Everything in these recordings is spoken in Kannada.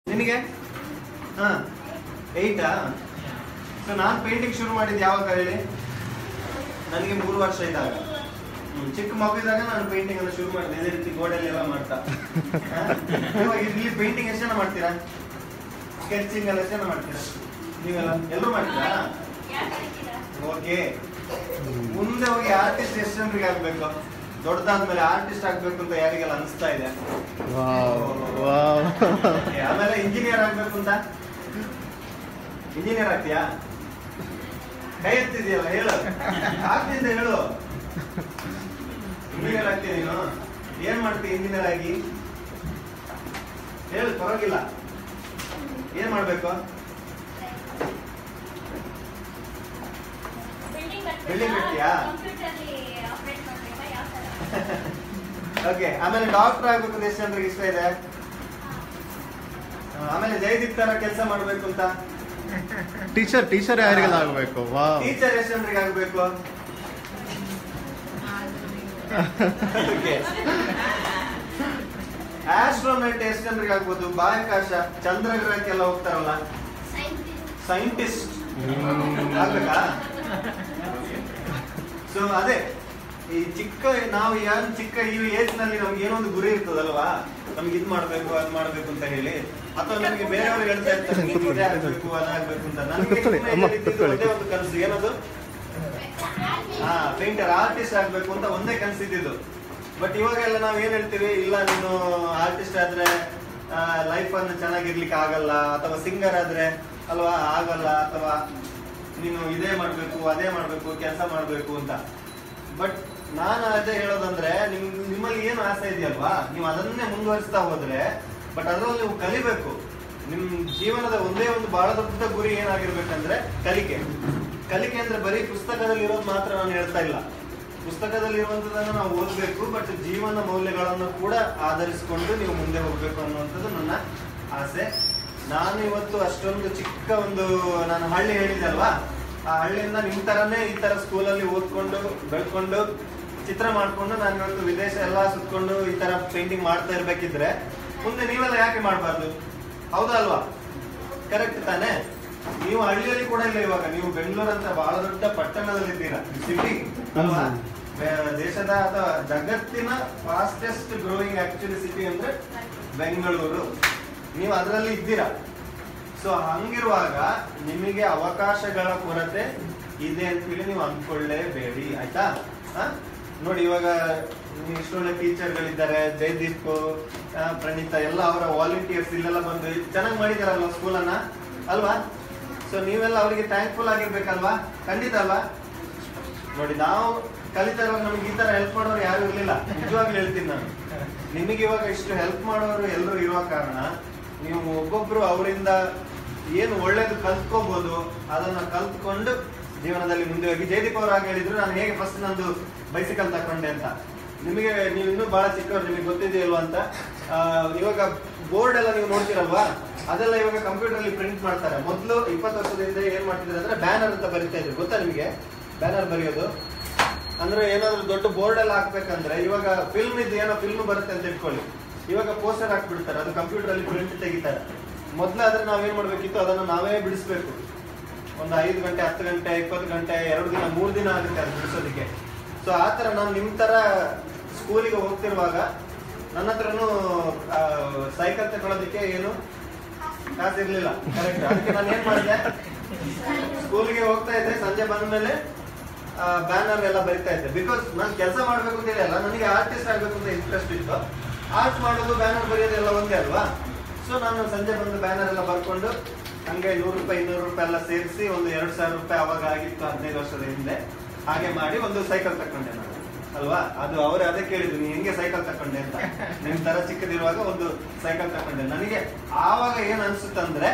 ನಿನಗೆ ಹಾ ಏಯ್ಟಾ ಸೊ ನಾನು ಪೇಂಟಿಂಗ್ ಶುರು ಮಾಡಿದ್ದು ಯಾವಾಗ ಹೇಳಿ ನನಗೆ ಮೂರು ವರ್ಷ ಇದ್ದಾಗ ಹ್ಮ್, ಚಿಕ್ಕ ಮಗು ಇದ್ದಾಗ ನಾನು ಪೇಂಟಿಂಗ್ ಎಲ್ಲ ಶುರು ಮಾಡಿದೆ ಇದೇ ರೀತಿ ಗೋಡೆಯಲ್ಲಿ ಎಲ್ಲ ಮಾಡ್ತಾ ಹಾ? ಇವಾಗ ಇಲ್ಲಿ ಪೇಂಟಿಂಗ್ ಎಷ್ಟು ಜನ ಮಾಡ್ತೀರಾ ಸ್ಕೆಚಿಂಗ್ ಎಲ್ಲ ಎಷ್ಟು ಜನ ಮಾಡ್ತೀರಾ ನೀವೆಲ್ಲ ಎಲ್ಲರೂ ಮಾಡ್ತೀರಾ ಓಕೆ ಮುಂದೆ ಹೋಗಿ ಆರ್ಟಿಸ್ಟ್ ಎಷ್ಟು ಜನರಿಗೆ ಆಗ್ಬೇಕು ದೊಡ್ಡದಾದ್ಮೇಲೆ ಆರ್ಟಿಸ್ಟ್ ಆಗ್ಬೇಕು ಅಂತ ಯಾರಿಗೆಲ್ಲ ಅನಿಸ್ತಾ ಇದೆ ವಾವ್ ವಾವ್ Okay, ಆಮೇಲೆ ಇಂಜಿನಿಯರ್ ಆಗ್ಬೇಕು ಅಂತ ಇಂಜಿನಿಯರ್ ಆಗ್ತೀಯಾ ಕೈ ಎತ್ತಿದ್ಯಲ್ಲ ಹೇಳು ಆಗ್ತಿದ್ದೆ ಹೇಳು ಇಂಜಿನಿಯರ್ ಆಗ್ತೀಯ ನೀನು ಏನ್ ಮಾಡ್ತೀಯ ಇಂಜಿನಿಯರ್ ಆಗಿ ಹೇಳು ಪರವಾಗಿಲ್ಲ ಏನ್ ಮಾಡ್ಬೇಕು Building ಕಟ್ತೀಯಾ? ಓಕೆ ಆಮೇಲೆ ಡಾಕ್ಟರ್ ಆಗ್ಬೇಕು ಅಂತ ಎಷ್ಟು ಜನರಿಗೆ ಇಷ್ಟ ಇದೆ ಆ, ಆಮೇಲೆ ಜಯದೀಪ್ ತರ ಕೆಲಸ ಮಾಡ್ಬೇಕು ಅಂತ ಟೀಚರ್ ಟೀಚರ್ ಯಾರಿಗೆಲ್ಲ ಆಗ್ಬೇಕು ವಾವ್ ಟೀಚರ್ ಎಷ್ಟು ಜನರಿಗೆ ಆಗ್ಬೇಕು ಆಸ್ಟ್ರೋನೈಟ್ ಎಷ್ಟು ಜನರಿಗೆ ಆಗ್ಬೋದು ಬಾಹ್ಯಾಕಾಶ ಚಂದ್ರಗ್ರಹಕ್ಕೆಲ್ಲ ಹೋಗ್ತಾರಲ್ಲ ಸೈಂಟಿಸ್ಟ್ ಆಗ್ಬೇಕಾ ಸೊ ಅದೇ ಈ ಚಿಕ್ಕ ನಾವು ಯಾರು ಚಿಕ್ಕ ಈ ಏಜ್ ನಲ್ಲಿ ನಮ್ಗೆ ಏನೋ ಒಂದು ಗುರಿ ಇರ್ತದಲ್ವಾ ನಮ್ಗೆ ಇದ್ ಮಾಡ್ಬೇಕು ಅದ್ ಮಾಡ್ಬೇಕು ಅಂತ ಹೇಳಿ ಅಥವಾ ನಮ್ಗೆ ಬೇರೆಯವ್ರು ಹೇಳ್ತಾ ಇರ್ತಾರೆ ನೀನ್ ಇದೇ ಆಗ್ಬೇಕು ಅದಾಗ್ಬೇಕು ಅಂತ ನನಗೆ ಕೂತ್ಕೊಳ್ಳಿ, ಅಮ್ಮ, ಕೂತ್ಕೊಳ್ಳಿ. ಒಂದೇ ಒಂದು ಕನಸು ಏನದು ಹಾ ಪೇಂಟರ್ ಆರ್ಟಿಸ್ಟ್ ಆಗ್ಬೇಕು ಅಂತ ಒಂದೇ ಕನ್ಸಿದ್ದು ಬಟ್ ಇವಾಗೆಲ್ಲ ನಾವ್ ಏನ್ ಹೇಳ್ತೀವಿ ಇಲ್ಲ ನೀನು ಆರ್ಟಿಸ್ಟ್ ಆದ್ರೆ ಲೈಫ್ ಅನ್ನು ಚೆನ್ನಾಗಿರ್ಲಿಕ್ಕೆ ಆಗಲ್ಲ ಅಥವಾ ಸಿಂಗರ್ ಆದ್ರೆ ಅಲ್ವಾ ಆಗಲ್ಲ ಅಥವಾ ನೀನು ಇದೇ ಮಾಡ್ಬೇಕು ಅದೇ ಮಾಡ್ಬೇಕು ಕೆಲಸ ಮಾಡ್ಬೇಕು ಅಂತ ಬಟ್ ನಾನು ಅದೇ ಹೇಳೋದಂದ್ರೆ ನಿಮ್ ನಿಮ್ಮಲ್ಲಿ ಏನು ಆಸೆ ಇದೆಯಲ್ವಾ ನೀವು ಅದನ್ನೇ ಮುಂದುವರಿಸ್ತಾ ಹೋದ್ರೆ ಬಟ್ ಅದ್ರಲ್ಲಿ ನೀವು ಕಲಿಬೇಕು ನಿಮ್ ಜೀವನದ ಒಂದೇ ಒಂದು ಬಹಳ ದೊಡ್ಡ ಗುರಿ ಏನಾಗಿರ್ಬೇಕಂದ್ರೆ ಕಲಿಕೆ ಕಲಿಕೆ ಅಂದ್ರೆ ಬರೀ ಪುಸ್ತಕದಲ್ಲಿ ಇರೋದು ಮಾತ್ರ ನಾನು ಹೇಳ್ತಾ ಇಲ್ಲ ಪುಸ್ತಕದಲ್ಲಿ ಇರುವಂತದನ್ನು ನಾವು ಓದಬೇಕು ಬಟ್ ಜೀವನ ಮೌಲ್ಯಗಳನ್ನು ಕೂಡ ಆಧರಿಸಿಕೊಂಡು ನೀವು ಮುಂದೆ ಹೋಗ್ಬೇಕು ಅನ್ನುವಂಥದ್ದು ನನ್ನ ಆಸೆ ನಾನು ಇವತ್ತು ಅಷ್ಟೊಂದು ಚಿಕ್ಕ ಒಂದು ನಾನು ಹಳ್ಳಿ ಹೇಳಿದೆ ಅಲ್ವಾ ಆ ಹಳ್ಳಿಯಿಂದ ನಿಮ್ ತರನೇ ಈ ತರ ಸ್ಕೂಲಲ್ಲಿ ಓದ್ಕೊಂಡು ಬೆಳ್ಕೊಂಡು ಚಿತ್ರ ಮಾಡ್ಕೊಂಡು ನಾನು ಇವತ್ತು ವಿದೇಶ ಎಲ್ಲ ಸುತ್ಕೊಂಡು ಈ ತರ ಪೇಂಟಿಂಗ್ ಮಾಡ್ತಾ ಇರ್ಬೇಕಿದ್ರೆ ಮುಂದೆ ನೀವೆಲ್ಲ ಯಾಕೆ ಮಾಡಬಾರ್ದು ಹೌದಾ ಅಲ್ವಾ ಕರೆಕ್ಟ್ ತಾನೇ ನೀವು ಹಳ್ಳಿಯಲ್ಲಿ ಕೂಡ ಇಲ್ಲ ಇವಾಗ ನೀವು ಬೆಂಗಳೂರು ಅಂತ ಬಹಳ ದೊಡ್ಡ ಪಟ್ಟಣದಲ್ಲಿ ಇದ್ದೀರಾ ಸಿಟಿ ಅಲ್ವಾ ಬೆ- ದೇಶದ ಅಥವಾ ಜಗತ್ತಿನ ಫಾಸ್ಟೆಸ್ಟ್ ಗ್ರೋಯಿಂಗ್ ಆಕ್ಚುಲಿ ಸಿಟಿ ಅಂದ್ರೆ ಬೆಂಗಳೂರು ನೀವು ಅದರಲ್ಲಿ ಇದ್ದೀರಾ ಸೊ ಹಂಗಿರುವಾಗ ನಿಮಗೆ ಅವಕಾಶಗಳ ಕೊರತೆ ಇದೆ ಅಂತೇಳಿ ನೀವು ಅಂದ್ಕೊಳ್ಳೇಬೇಡಿ ಆಯ್ತಾ ಹ? ನೋಡಿ ಇವಾಗ ನೀವು ಇಷ್ಟೊಳ್ಳೆ ಟೀಚರ್ಗಳಿದ್ದಾರೆ ಜಯದೀಪ್ ಆ, ಪ್ರಣೀತಾ ಎಲ್ಲ ಅವರ ವಾಲಂಟಿಯರ್ಸ್ ಇಲ್ಲೆಲ್ಲ ಬಂದು ಚೆನ್ನಾಗಿ ಮಾಡಿದಾರಲ್ವಾ ಸ್ಕೂಲನ್ನ ಅಲ್ವಾ ಸೊ ನೀವೆಲ್ಲ ಅವರಿಗೆ ಥ್ಯಾಂಕ್ಫುಲ್ ಆಗಿರ್ಬೇಕಲ್ವಾ ಖಂಡಿತ ಅಲ್ವಾ ನೋಡಿ ನಾವು ಕಲಿತಾರ ನಮ್ಗೆ ಈ ತರ ಹೆಲ್ಪ್ ಮಾಡೋರು ಯಾರು ಇರ್ಲಿಲ್ಲ ನಿಜವಾಗ್ಲೂ ಹೇಳ್ತೀನಿ ನಾನು ನಿಮಗೆ ಇವಾಗ ಇಷ್ಟು ಹೆಲ್ಪ್ ಮಾಡೋರು ಎಲ್ಲರೂ ಇರುವ ಕಾರಣ ನೀವು ಒಬ್ಬೊಬ್ರು ಅವರಿಂದ ಏನು ಒಳ್ಳೇದು ಕಲ್ತ್ಕೋಬಹುದು ಅದನ್ನ ಕಲ್ತ್ಕೊಂಡು ಜೀವನದಲ್ಲಿ ಮುಂದೆ ಹೋಗಿ ಜಯದೀಪ್ ಅವರು ಆಗ ಹೇಳಿದ್ರು ನಾನು ಹೇಗೆ ಫಸ್ಟ್ ನಂದು ಬೈಸಿಕಲ್ ತಕೊಂಡೆ ಅಂತ ನಿಮಗೆ ನೀವು ಇನ್ನೂ ಬಹಳ ಚಿಕ್ಕವ್ರು ನಿಮಗೆ ಗೊತ್ತಿದೆಯಲ್ವಾ ಅಂತ ಆ, ಇವಾಗ ಬೋರ್ಡ್ ಎಲ್ಲ ನೀವು ನೋಡ್ತೀರಲ್ವಾ ಅದೆಲ್ಲ ಇವಾಗ ಕಂಪ್ಯೂಟರ್ ಅಲ್ಲಿ ಪ್ರಿಂಟ್ ಮಾಡ್ತಾರೆ ಮೊದಲು ಇಪ್ಪತ್ತು ವರ್ಷದ ಹಿಂದೆ ಏನ್ ಮಾಡ್ತಿದ್ರು ಅಂದ್ರೆ ಬ್ಯಾನರ್ ಅಂತ ಬರಿತಾ ಇದ್ರು ಗೊತ್ತಾ ನಿಮಗೆ ಬ್ಯಾನರ್ ಬರೆಯೋದು ಅಂದ್ರೆ ಏನಾದ್ರು ದೊಡ್ಡ ಬೋರ್ಡ್ ಎಲ್ಲ ಹಾಕ್ಬೇಕಂದ್ರೆ ಇವಾಗ ಫಿಲ್ಮ್ ಇದ್ದು ಏನೋ ಫಿಲ್ಮ್ ಬರುತ್ತೆ ಅಂತ ಇಟ್ಕೊಳ್ಳಿ ಇವಾಗ ಪೋಸ್ಟರ್ ಹಾಕ್ಬಿಡ್ತಾರೆ ಅದು ಕಂಪ್ಯೂಟರ್ ಅಲ್ಲಿ ಪ್ರಿಂಟ್ ತೆಗಿತಾರೆ ಮೊದ್ಲಾದ್ರೆ ನಾವೇನ್ ಮಾಡ್ಬೇಕಿತ್ತು ಅದನ್ನ ನಾವೇ ಬಿಡಿಸ್ಬೇಕು ಒಂದು ಐದು ಗಂಟೆ ಹತ್ತು ಗಂಟೆ ಇಪ್ಪತ್ತು ಗಂಟೆ ಎರಡು ದಿನ ಮೂರು ದಿನ ಆಗುತ್ತೆ ಅದು ಬಿಡಿಸೋದಕ್ಕೆ ಸೊ ಆ ತರ ನಾನು ನಿಮ್ ತರ ಸ್ಕೂಲಿಗೆ ಹೋಗ್ತಿರುವಾಗ ನನ್ನ ಹತ್ರನು ಸೈಕಲ್ ತಗೊಳ್ಳೋದಕ್ಕೆ ಏನು ಕಾಸು ಇರ್ಲಿಲ್ಲ ಕರೆಕ್ಟ್ ಅದಕ್ಕೆ ನಾನು ಏನ್ ಮಾಡಿದೆ ಸ್ಕೂಲ್ಗೆ ಹೋಗ್ತಾ ಇದ್ದೆ ಸಂಜೆ ಬಂದ ಮೇಲೆ ಬ್ಯಾನರ್ ಎಲ್ಲ ಬರಿತಾ ಇದ್ದೆ ಬಿಕಾಸ್ ನಾನು ಕೆಲಸ ಮಾಡ್ಬೇಕು ಅಂತ ಹೇಳಿ ಅಲ್ಲ ನನಗೆ ಆರ್ಟಿಸ್ಟ್ ಆಗ್ಬೇಕು ಅಂತ ಇಂಟ್ರೆಸ್ಟ್ ಇತ್ತು ಆರ್ಟ್ ಮಾಡೋದು ಬ್ಯಾನರ್ ಬರೆಯೋದು ಎಲ್ಲ ಒಂದೇ ಅಲ್ವಾ ಸೊ ನಾನು ಸಂಜೆ ಬಂದು ಬ್ಯಾನರ್ ಎಲ್ಲ ಬರ್ಕೊಂಡು ಹಂಗೆ ನೂರು ರೂಪಾಯಿ ಇನ್ನೂರು ರೂಪಾಯಿ ಎಲ್ಲ ಸೇರಿಸಿ ಒಂದು ಎರಡು ಸಾವಿರ ರೂಪಾಯಿ ಅವಾಗ ಆಗಿತ್ತು ಹದಿನೈದು ವರ್ಷದ ಹಿಂದೆ ಹಾಗೆ ಮಾಡಿ ಒಂದು ಸೈಕಲ್ ತಕೊಂಡೆ ನಾನು ಅಲ್ವಾ ಅದು ಅವ್ರು ಅದೇ ಕೇಳಿದ್ರು ನೀ ಹೆಂಗೆ ಸೈಕಲ್ ತಕೊಂಡೆ ಅಂತ ನಿಮ್ ತರ ಚಿಕ್ಕದಿರುವಾಗ ಒಂದು ಸೈಕಲ್ ತಕೊಂಡೆ ನನಗೆ ಆವಾಗ ಏನ್ ಅನ್ಸುತ್ತಂದ್ರೆ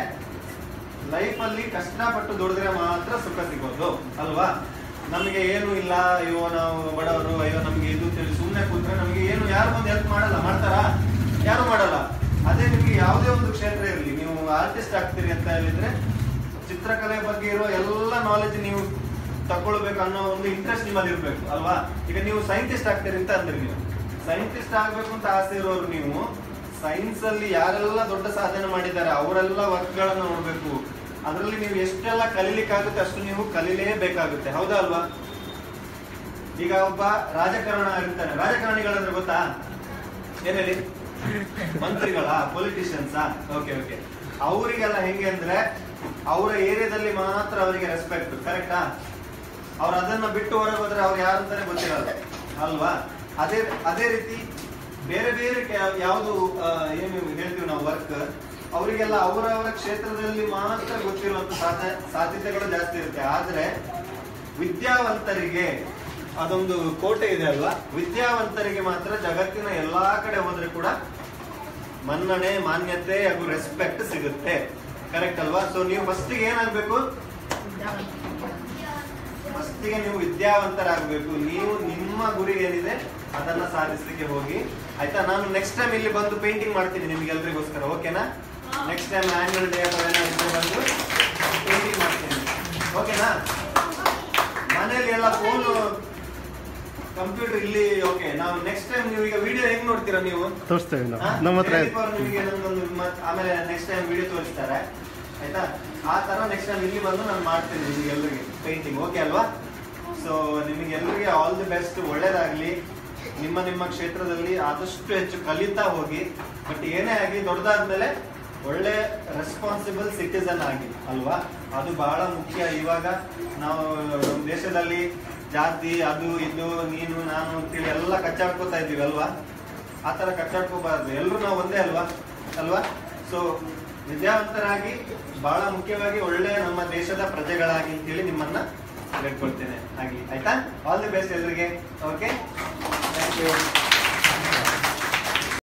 ಲೈಫ್ ಅಲ್ಲಿ ಕಷ್ಟಪಟ್ಟು ದುಡಿದ್ರೆ ಮಾತ್ರ ಸುಖ ಸಿಗೋದು ಅಲ್ವಾ ನಮಗೆ ಏನು ಇಲ್ಲ ಅಯ್ಯೋ ನಾವು ಬಡವರು ಅಯ್ಯೋ ನಮ್ಗೆ ಇದು ತಿಳಿ ಸುಮ್ಮನೆ ಕೂತ್ರೆ ನಮಗೆ ಏನು ಯಾರು ಬಂದು ಹೆಲ್ಪ್ ಮಾಡಲ್ಲ ಮಾಡ್ತಾರಾ ಯಾರು ಮಾಡಲ್ಲ ಅದೇ ನಿಮ್ಗೆ ಯಾವುದೇ ಒಂದು ಕ್ಷೇತ್ರ ಇರಲಿ ನೀವು ಆರ್ಟಿಸ್ಟ್ ಆಗ್ತೀರಿ ಅಂತ ಹೇಳಿದ್ರೆ ಚಿತ್ರಕಲೆ ಬಗ್ಗೆ ಇರೋ ಎಲ್ಲ ನಾಲೆಜ್ ನೀವು ತಗೊಳ್ಬೇಕು ಅನ್ನೋ ಒಂದು ಇಂಟ್ರೆಸ್ಟ್ ನಿಮ್ಮಲ್ಲಿ ಇರ್ಬೇಕು ಅಲ್ವಾ ಈಗ ನೀವು ಸೈಂಟಿಸ್ಟ್ ಆಗ್ತೀರಿ ಅಂತ ಅಂದ್ರಿ ನೀವು ಸೈಂಟಿಸ್ಟ್ ಆಗ್ಬೇಕು ಅಂತ ಆಸೆ ಇರೋರು ನೀವು ಸೈನ್ಸ್ ಅಲ್ಲಿ ಯಾರೆಲ್ಲ ದೊಡ್ಡ ಸಾಧನೆ ಮಾಡಿದ್ದಾರೆ ಅವರೆಲ್ಲ ವರ್ಕ್ಗಳನ್ನ ನೋಡ್ಬೇಕು ಅದರಲ್ಲಿ ನೀವು ಎಷ್ಟೆಲ್ಲ ಕಲೀಲಿಕ್ಕಾಗುತ್ತೆ ಅಷ್ಟು ನೀವು ಕಲೀಲೇಬೇಕಾಗುತ್ತೆ ಹೌದಾ ಅಲ್ವಾ ಈಗ ಒಬ್ಬ ರಾಜಕಾರಣ ಇರ್ತಾನೆ ರಾಜಕಾರಣಿಗಳಂದ್ರೆ ಗೊತ್ತಾ ಏನ್ ಹೇಳಿ ಮಂತ್ರಿಗಳ ಪೊಲಿಟಿಷಿಯನ್ಸಾ ಓಕೆ ಓಕೆ ಅವರಿಗೆಲ್ಲ ಹೆಂಗೆ ಅಂದ್ರೆ ಅವರ ಏರಿಯಾದಲ್ಲಿ ಮಾತ್ರ ಅವರಿಗೆ ರೆಸ್ಪೆಕ್ಟ್ ಕರೆಕ್ಟಾ ಅವ್ರು ಅದನ್ನ ಬಿಟ್ಟು ಹೊರಗೆ ಹೋದ್ರೆ ಅವ್ರು ಯಾರು ಅಂತಾನೆ ಗೊತ್ತಿರಲ್ಲ ಅಲ್ವಾ ಅದೇ ಅದೇ ರೀತಿ ಬೇರೆ ಬೇರೆ ಕೆ- ಯಾವುದು ಆ, ಏನು ಹೇಳ್ತೀವಿ ನಾವು ವರ್ಕ್ ಅವರಿಗೆಲ್ಲ ಅವರವರ ಕ್ಷೇತ್ರದಲ್ಲಿ ಮಾತ್ರ ಗೊತ್ತಿರುವಂತ ಸಾಧ್ಯ- ಸಾಧ್ಯತೆಗಳು ಜಾಸ್ತಿ ಇರುತ್ತೆ ಆದ್ರೆ ವಿದ್ಯಾವಂತರಿಗೆ ಅದೊಂದು ಕೋಟೆ ಇದೆ ಅಲ್ವಾ ವಿದ್ಯಾವಂತರಿಗೆ ಮಾತ್ರ ಜಗತ್ತಿನ ಎಲ್ಲಾ ಕಡೆ ಹೋದ್ರೆ ಕೂಡ ಮನ್ನಣೆ ಮಾನ್ಯತೆ ಹಾಗೂ ರೆಸ್ಪೆಕ್ಟ್ ಸಿಗುತ್ತೆ ಕರೆಕ್ಟ್ ಅಲ್ವಾ ಸೊ ನೀವು ಫಸ್ಟಿಗೆ ಏನಾಗ್ಬೇಕು ಫಸ್ಟಿಗೆ ನೀವು ವಿದ್ಯಾವಂತರಾಗಬೇಕು ನೀವು ನಿಮ್ಮ ಗುರಿ ಏನಿದೆ ಅದನ್ನ ಸಾಧಿಸಲಿಕ್ಕೆ ಹೋಗಿ ಆಯ್ತಾ ನಾನು ನೆಕ್ಸ್ಟ್ ಟೈಮ್ ಇಲ್ಲಿ ಬಂದು ಪೇಂಟಿಂಗ್ ಮಾಡ್ತೀನಿ ನಿಮ್ಗೆ ಎಲ್ರಿಗೋಸ್ಕರ ಓಕೆನಾ ನೆಕ್ಸ್ಟ್ ಟೈಮ್ ಆನ್ಯುವಲ್ ಡೇ ಅಥವಾ ಏನಾದ್ರು ಬಂದು ಪೇಂಟಿಂಗ್ ಮಾಡ್ತೀನಿ ಓಕೆನಾ ಮನೇಲಿ ಎಲ್ಲ ಫೋನ್ ಕಂಪ್ಯೂಟರ್ ಇಲ್ಲಿ ಓಕೆ ನಾವು ನೆಕ್ಸ್ಟ್ ಟೈಮ್ ನೀವು ಈಗ ವಿಡಿಯೋ ಹೆಂಗ್ ನೋಡ್ತೀರಾ ನೀವು ತೋರಿಸ್ತೇವೆ ನಾವು ಹಾ? ನಮ್ಮ ಹತ್ರ ಜಯದೀಪ್ ಅವ್ರು ನಿಮಗೆ ನಮ್ಗೊಂದು ಮತ್- ಆಮೇಲೆ ನೆಕ್ಸ್ಟ್ ಟೈಮ್ ವಿಡಿಯೋ ತೋರಿಸ್ತಾರೆ ಆಯ್ತಾ ಆ ತರ ನೆಕ್ಸ್ಟ್ ಟೈಮ್ ಇಲ್ಲಿ ಬಂದು ನಾನು ಮಾಡ್ತೀನಿ ನಿಮ್ಗೆ ಎಲ್ಲರಿಗೆ ಪೇಂಟಿಂಗ್ ಓಕೆ ಅಲ್ವಾ ಸೊ ನಿಮಗೆ ಎಲ್ಲರಿಗೆ ಆಲ್ ದಿ ಬೆಸ್ಟ್ ಒಳ್ಳೇದಾಗ್ಲಿ ನಿಮ್ಮ ನಿಮ್ಮ ಕ್ಷೇತ್ರದಲ್ಲಿ ಆದಷ್ಟು ಹೆಚ್ಚು ಕಲಿತಾ ಹೋಗಿ ಬಟ್ ಏನೇ ಆಗಲಿ ದೊಡ್ಡದಾದ್ಮೇಲೆ ಒಳ್ಳೆ ರೆಸ್ಪಾನ್ಸಿಬಲ್ ಸಿಟಿಸನ್ ಆಗಿ ಅಲ್ವಾ ಅದು ಬಹಳ ಮುಖ್ಯ ಇವಾಗ ನಾವು ನಮ್ಮ ದೇಶದಲ್ಲಿ ಜಾತಿ ಅದು ಇದು ನೀನು ನಾನು ಅಂತೇಳಿ ಎಲ್ಲ ಕಚ್ಚಾಡ್ಕೋತಾ ಇದೀವಿ ಅಲ್ವಾ ಆ ತರ ಕಚ್ಚಾಡ್ಕೋಬಾರ್ದು ಎಲ್ಲರೂ ನಾವು ಒಂದೇ ಅಲ್ವಾ ಅಲ್ವಾ ಸೊ ವಿದ್ಯಾವಂತರಾಗಿ ಬಹಳ ಮುಖ್ಯವಾಗಿ ಒಳ್ಳೆ ನಮ್ಮ ದೇಶದ ಪ್ರಜೆಗಳಾಗಿ ಅಂತೇಳಿ ನಿಮ್ಮನ್ನ ಬೇಡ್ಕೊಳ್ತೇನೆ ಆಗ್ಲಿ ಆಯ್ತಾ ಆಲ್ ದಿ ಬೆಸ್ಟ್ ಎಲ್ರಿಗೆ ಓಕೆ ಥ್ಯಾಂಕ್ ಯು